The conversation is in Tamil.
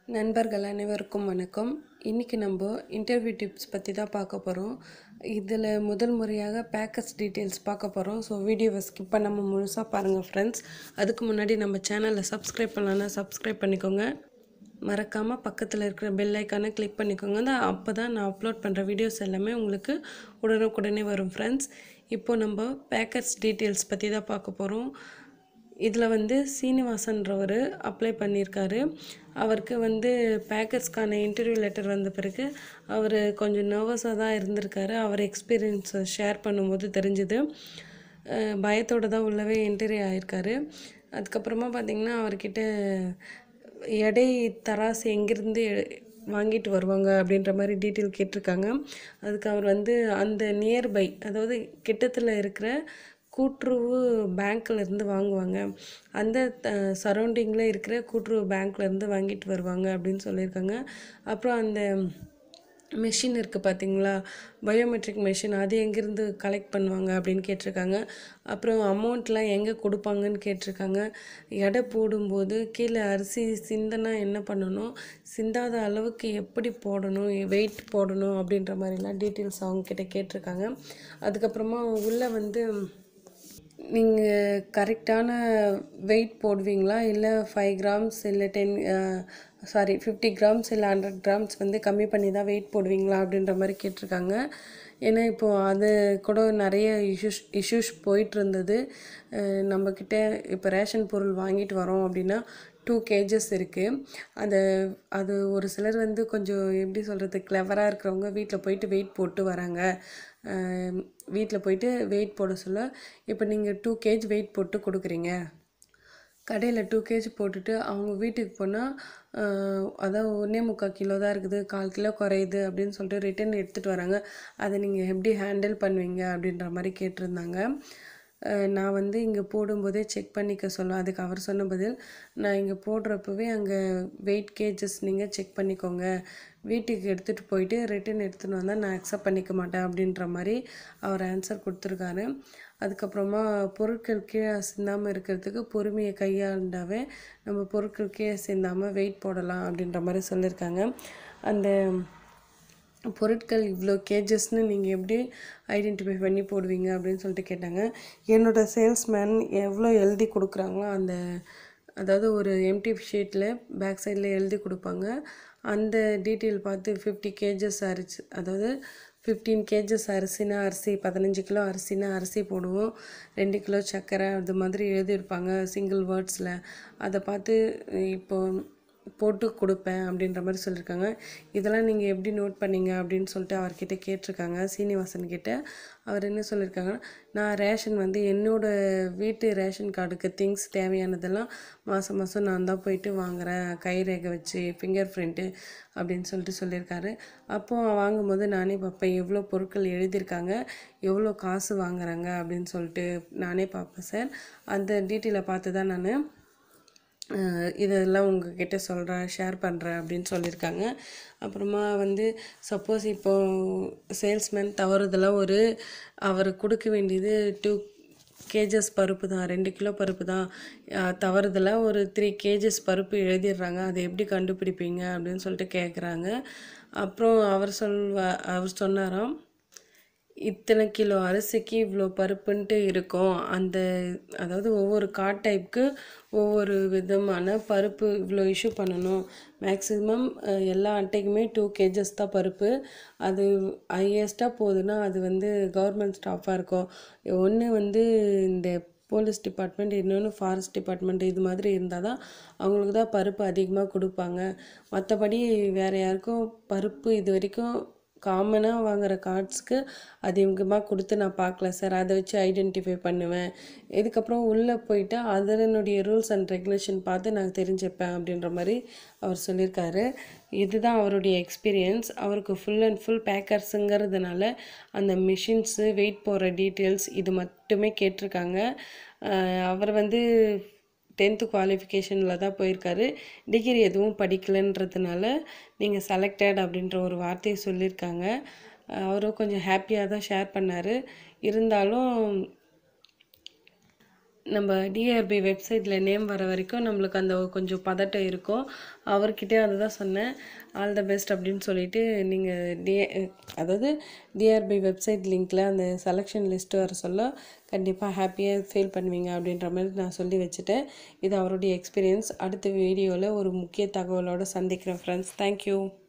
நண்பர்கள் அனைவருக்கும் வணக்கம் இன்றைக்கி நம்ம இன்டர்வியூ டிப்ஸ் பற்றி தான் பார்க்க போகிறோம் இதில் முதல் முறையாக பேக்கர்ஸ் டீட்டெயில்ஸ் பார்க்க போகிறோம் ஸோ வீடியோவை ஸ்கிப் பண்ணாமல் முழுசாக பாருங்கள் ஃப்ரெண்ட்ஸ் அதுக்கு முன்னாடி நம்ம சேனலை சப்ஸ்கிரைப் பண்ணலன்னா சப்ஸ்கிரைப் பண்ணிக்கோங்க மறக்காமல் பக்கத்தில் இருக்கிற பெல் ஐக்கானை கிளிக் பண்ணிக்கோங்க தான் அப்போ தான் நான் அப்லோட் பண்ணுற வீடியோஸ் எல்லாமே உங்களுக்கு உடனுக்குடனே வரும் ஃப்ரெண்ட்ஸ் இப்போது நம்ம பேக்கர்ஸ் டீட்டெயில்ஸ் பற்றி தான் பார்க்க போகிறோம் இதில் வந்து சீனிவாசன்றவர் அப்ளை பண்ணியிருக்காரு அவருக்கு வந்து பேக்கர்ஸ்க்கான இன்டர்வியூ லெட்டர் வந்த பிறகு அவர் கொஞ்சம் நர்வஸாக தான் இருந்திருக்காரு அவர் எக்ஸ்பீரியன்ஸை ஷேர் பண்ணும்போது தெரிஞ்சுது அஹ் பயத்தோட தான் உள்ளவே இன்டர்வியூ ஆயிருக்காரு அதுக்கப்புறமா பார்த்திங்கன்னா அவர்கிட்ட எடை தராசு எங்கேருந்து வாங்கிட்டு வருவாங்க அப்படின்ற மாதிரி டீட்டெயில் கேட்டிருக்காங்க அதுக்கு அவர் வந்து அந்த நியர்பை அதாவது கிட்டத்தில் இருக்கிற கூட்டுறவு பேங்க்ல இருந்து வாங்குவாங்க அந்த சரௌண்டிங்கில் இருக்கிற கூட்டுறவு பேங்க்ல இருந்து வாங்கிட்டு வருவாங்க அப்படின்னு சொல்லியிருக்காங்க அப்புறம் அந்த மெஷின் இருக்குது பார்த்தீங்களா பயோமெட்ரிக் மெஷின் அது எங்கேருந்து கலெக்ட் பண்ணுவாங்க அப்படின்னு கேட்டிருக்காங்க அப்புறம் அமௌண்ட்லாம் எங்கே கொடுப்பாங்கன்னு கேட்டிருக்காங்க எடை போடும்போது கீழே அரிசி சிந்தனா என்ன பண்ணணும் சிந்தாத அளவுக்கு எப்படி போடணும் வெயிட் போடணும் அப்படின்ற மாதிரிலாம் டீட்டெயில்ஸ் அவங்கக்கிட்ட கேட்டிருக்காங்க அதுக்கப்புறமா உள்ளே வந்து நீங்கள் கரெக்டான வெயிட் போடுவீங்களா இல்லை ஃபைவ் கிராம்ஸ் இல்லை டென் சாரி ஃபிஃப்டி கிராம்ஸ் இல்லை ஹண்ட்ரட் கிராம்ஸ் வந்து கம்மி பண்ணி தான் வெயிட் போடுவீங்களா அப்படின்ற மாதிரி கேட்டிருக்காங்க ஏன்னா இப்போது அது கூட நிறைய இஷ்யூஸ் இஷ்யூஸ் போயிட்டு இருந்தது அஹ் நம்மக்கிட்ட இப்போ ரேஷன் பொருள் வாங்கிட்டு வரோம் அப்படின்னா டூ கேஜஸ் இருக்குது அது அது ஒரு சிலர் வந்து கொஞ்சம் எப்படி சொல்கிறது கிளவராக இருக்கிறவங்க வீட்டில் போயிட்டு வெயிட் போட்டு வராங்க வீட்டில் போயிட்டு வெயிட் போட சொல்ல இப்போ நீங்கள் டூ கேஜ் வெயிட் போட்டு கொடுக்குறீங்க கடையில் டூ கேஜி போட்டுட்டு அவங்க வீட்டுக்கு போனால் அதான் ஒன்றே முக்கால் கிலோ தான் இருக்குது கால் கிலோ குறையுது அப்படின்னு சொல்லிட்டு ரிட்டன் எடுத்துகிட்டு வராங்க அதை நீங்கள் எப்படி ஹேண்டில் பண்ணுவீங்க அப்படின்ற மாதிரி கேட்டிருந்தாங்க அஹ் நான் வந்து இங்கே போடும்போதே செக் பண்ணிக்க சொல்லுவேன் அதுக்கு அவர் சொன்ன பதில் நான் இங்கே போடுறப்பவே அங்கே வெயிட் கேஜஸ் நீங்கள் செக் பண்ணிக்கோங்க வீட்டுக்கு எடுத்துகிட்டு போயிட்டு ரிட்டன் எடுத்துகிட்டு வந்தால் நான் அக்செப்ட் பண்ணிக்க மாட்டேன் அப்படின்ற மாதிரி அவர் ஆன்சர் கொடுத்துருக்காரு அதுக்கப்புறமா பொருட்கள் கீழே சிந்தாமல் இருக்கிறதுக்கு பொறுமையை கையாண்டாவே நம்ம பொருட்கள் கீழே சிந்தாமல் வெயிட் போடலாம் அப்படின்ற மாதிரி சொல்லியிருக்காங்க அந்த பொருட்கள் இவ்வளோ கேஜஸ்னு நீங்கள் எப்படி ஐடென்டிஃபை பண்ணி போடுவீங்க அப்படின்னு சொல்லிட்டு கேட்டாங்க என்னோடய சேல்ஸ்மேன் எவ்வளோ எழுதி கொடுக்குறாங்களோ அந்த அதாவது ஒரு எம்டி ஷீட்டில் பேக் சைடில் எழுதி கொடுப்பாங்க அந்த டீட்டெயில் பார்த்து ஃபிஃப்டி கேஜஸ் அரிசி அதாவது ஃபிஃப்டீன் கேஜஸ் அரிசினா அரிசி பதினஞ்சு கிலோ அரிசினா அரிசி போடுவோம் ரெண்டு கிலோ சர்க்கரை அது மாதிரி எழுதியிருப்பாங்க சிங்கிள் வேர்ட்ஸில் அதை பார்த்து இப்போ போட்டு கொடுப்பேன் அப்படின்ற மாதிரி சொல்லியிருக்காங்க இதெல்லாம் நீங்கள் எப்படி நோட் பண்ணீங்க அப்படின்னு சொல்லிட்டு அவர்கிட்ட கேட்டிருக்காங்க சீனிவாசன் கிட்ட அவர் என்ன சொல்லியிருக்காங்க நான் ரேஷன் வந்து என்னோட வீட்டு ரேஷன் கார்டுக்கு திங்ஸ் தேவையானதெல்லாம் மாதம் மாதம் நான் தான் போயிட்டு வாங்குறேன் கைரேகை வச்சு ஃபிங்கர் பிரிண்ட்டு அப்படின்னு சொல்லிட்டு சொல்லியிருக்காரு அப்போது வாங்கும்போது நானே பார்ப்பேன் எவ்வளோ பொருட்கள் எழுதியிருக்காங்க எவ்வளோ காசு வாங்குறாங்க அப்படின்னு சொல்லிட்டு நானே பார்ப்பேன் சார் அந்த டீட்டெயிலை பார்த்து தான் நான் அஹ் இதெல்லாம் உங்ககிட்ட சொல்கிறேன் ஷேர் பண்ணுறேன் அப்படின்னு சொல்லியிருக்காங்க அப்புறமா வந்து சப்போஸ் இப்போ சேல்ஸ்மேன் தவறுதலாக ஒரு அவர் கொடுக்க வேண்டியது டூ கேஜஸ் பருப்பு தான் ரெண்டு கிலோ பருப்பு தான் அஹ் தவறுதலாக ஒரு த்ரீ கேஜஸ் பருப்பு எழுதிடுறாங்க அதை எப்படி கண்டுபிடிப்பீங்க அப்படின்னு சொல்லிட்டு கேட்குறாங்க அப்புறம் அவர் சொல்வா அவர் சொன்னாராம் இத்தனை கிலோ அரிசிக்கு இவ்வளோ பருப்புன்ட்டு இருக்கும் அந்த அதாவது ஒவ்வொரு கார்ட் டைப்புக்கு ஒவ்வொரு விதமான பருப்பு இவ்வளோ இஷ்யூ பண்ணணும் மேக்ஸிமம் எல்லா அட்டைக்குமே டூ கேஜஸ் தான் பருப்பு அது ஹையஸ்ட்டாக போகுதுன்னா அது வந்து கவர்மெண்ட் ஸ்டாஃபாக இருக்கும் ஒன்று வந்து இந்த போலீஸ் டிபார்ட்மெண்ட் இன்னொன்று ஃபாரஸ்ட் டிபார்ட்மெண்ட் இது மாதிரி இருந்தால் தான் அவங்களுக்கு தான் பருப்பு அதிகமாக கொடுப்பாங்க மற்றபடி வேறு யாருக்கும் பருப்பு இது வரைக்கும் காமனாக வாங்குற கார்ட்ஸ்க்கு அதிகமாக கொடுத்து நான் பார்க்கல சார் அதை வச்சு ஐடென்டிஃபை பண்ணுவேன் இதுக்கப்புறம் உள்ளே போயிட்டு அதனுடைய ரூல்ஸ் அண்ட் ரெகுலேஷன் பார்த்து நான் தெரிஞ்சுப்பேன் அப்படின்ற மாதிரி அவர் சொல்லியிருக்காரு இதுதான் அவருடைய எக்ஸ்பீரியன்ஸ் அவருக்கு ஃபுல் அண்ட் ஃபுல் பேக்கர்ஸுங்கிறதுனால அந்த மிஷின்ஸு வெயிட் போடுற டீட்டெயில்ஸ் இது மட்டுமே கேட்டிருக்காங்க அஹ் அவர் வந்து டென்த்து குவாலிஃபிகேஷனில் தான் போயிருக்காரு டிகிரி எதுவும் படிக்கலைன்றதுனால நீங்கள் செலக்டட் அப்படின்ற ஒரு வார்த்தையை சொல்லியிருக்காங்க அவரும் கொஞ்சம் ஹாப்பியாக தான் ஷேர் பண்ணார் இருந்தாலும் நம்ம டிஆர்பி வெப்சைட்டில் நேம் வர வரைக்கும் நம்மளுக்கு அந்த கொஞ்சம் பதட்டம் இருக்கும் அவர்கிட்டே அதை தான் சொன்னேன் ஆல் த பெஸ்ட் அப்படின்னு சொல்லிட்டு நீங்கள் டி அதாவது டிஆர்பி வெப்சைட் லிங்க்கில் அந்த செலெக்ஷன் லிஸ்ட்டு வர சொல்ல கண்டிப்பாக ஹாப்பியாக ஃபீல் பண்ணுவீங்க அப்படின்ற மாதிரி நான் சொல்லி வச்சுட்டேன் இது அவருடைய எக்ஸ்பீரியன்ஸ் அடுத்த வீடியோவில் ஒரு முக்கிய தகவலோடு சந்திக்கிறேன் ஃப்ரெண்ட்ஸ் தேங்க்யூ